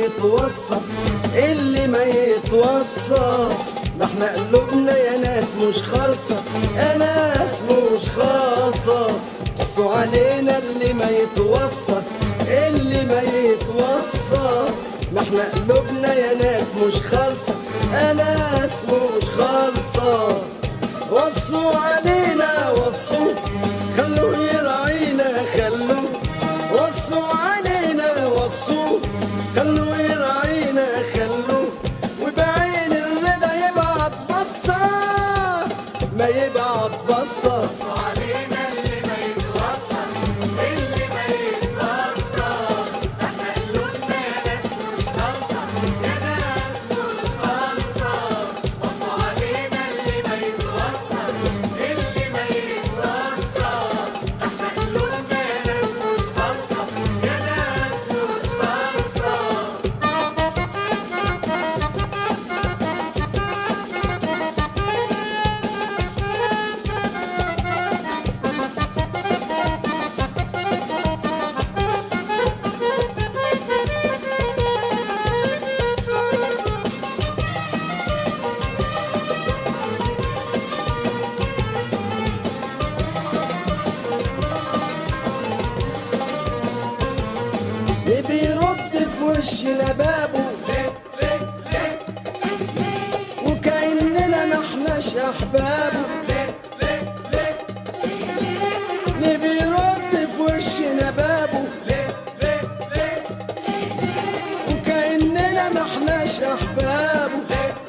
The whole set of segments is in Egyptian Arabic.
يتوصى اللي ما يتوصى ده احنا قلوبنا يا ناس مش خالصة يا ناس مش خالصة بصوا علينا اللي ما يتوصى اللي ما يتوصى ما احنا قلوبنا يا ناس مش خالصة يا ناس مش خالصة وصوا علينا وصوا خلوه يراعينا خلوه وصوا علينا وصوا خلوه يراعينا خلوه وبعين الرضا يبعت بصة ما يبعت بصة علينا اللي ما يتوصل اللي ما يتوصل احنا قلوبنا يا ناس مش خالصة يا ناس مش خالصة بصوا علينا اللي ما يتوصل اللي ما يتوصل احنا قلوبنا يا ناس مش خالصة يا ناس مش خالصة بيرد في وشنا بابه وكأننا ما احناش احبابه ليه بيرد في وشنا بابه وكأننا ما احناش احبابه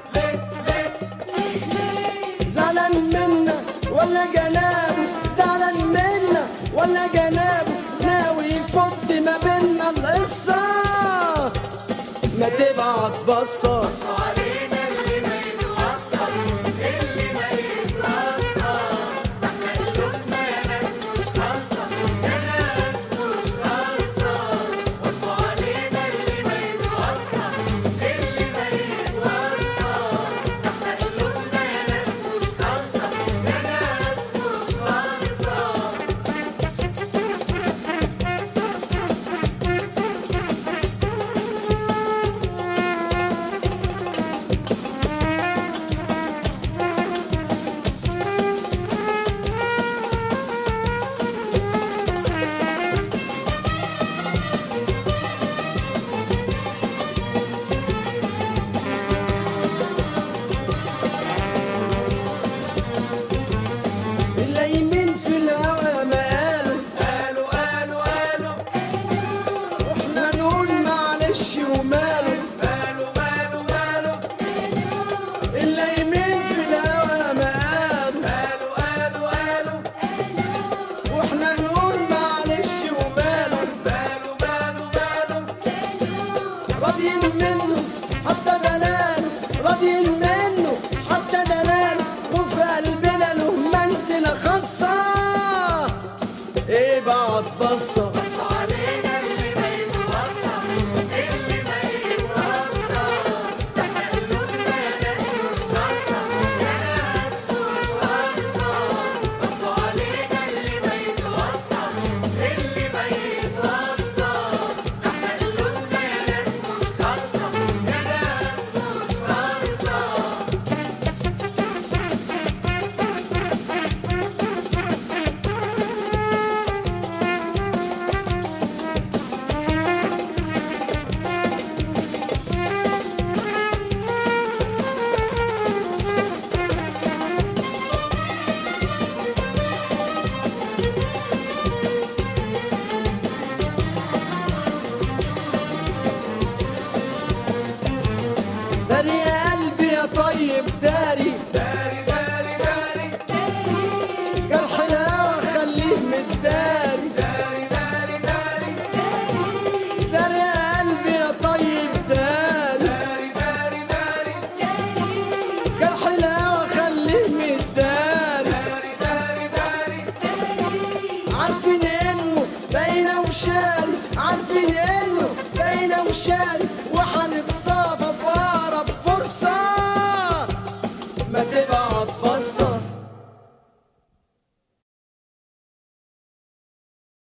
زعلان منا ولا جنابه زعلان منا ولا جنابه ناوي يفض ما بينا القصة ما تبعت بصة علينا اللي ما يتوصل اللي ما يتوصل احنا قلوبنا يا ناس مش خالصة يا ناس مش خالصة بصوا علينا اللي ما يتوصل اللي ما يتوصل احنا قلوبنا يا ناس مش خالصة يا ناس مش خالصة اللايمين في الهوى ما قالوا قالوا قالوا قالوا واحنا نقول معلش وماله قالوا قالوا قالوا اللايمين في الهوى ما قالوا قالوا قالوا قالوا واحنا نقول معلش وماله قالوا قالوا قالوا راضيين منه حتى دلاله راضيين منه حتى دلاله وفي قلبنا له منزلة خاصة ايه بعد بصة بصوا علينا اللي ما يتوصل اللي ما يتوصل احنا قلوبنا يا ناس مش خالصة يا ناس مش خالصة بصوا علينا اللي ما يتوصل اللي ما يتوصل احنا قلوبنا يا ناس مش خالصة يا ناس مش خالصة داري يا قلبي يا طيب داري داري داري داري جرح الهوى خليه متداري داري داري داري داري يا قلبي يا طيب داري داري داري داري جرح الهوى خليه متداري داري داري داري عارفين انه باينه وشاري عارفين انه باينه وشاري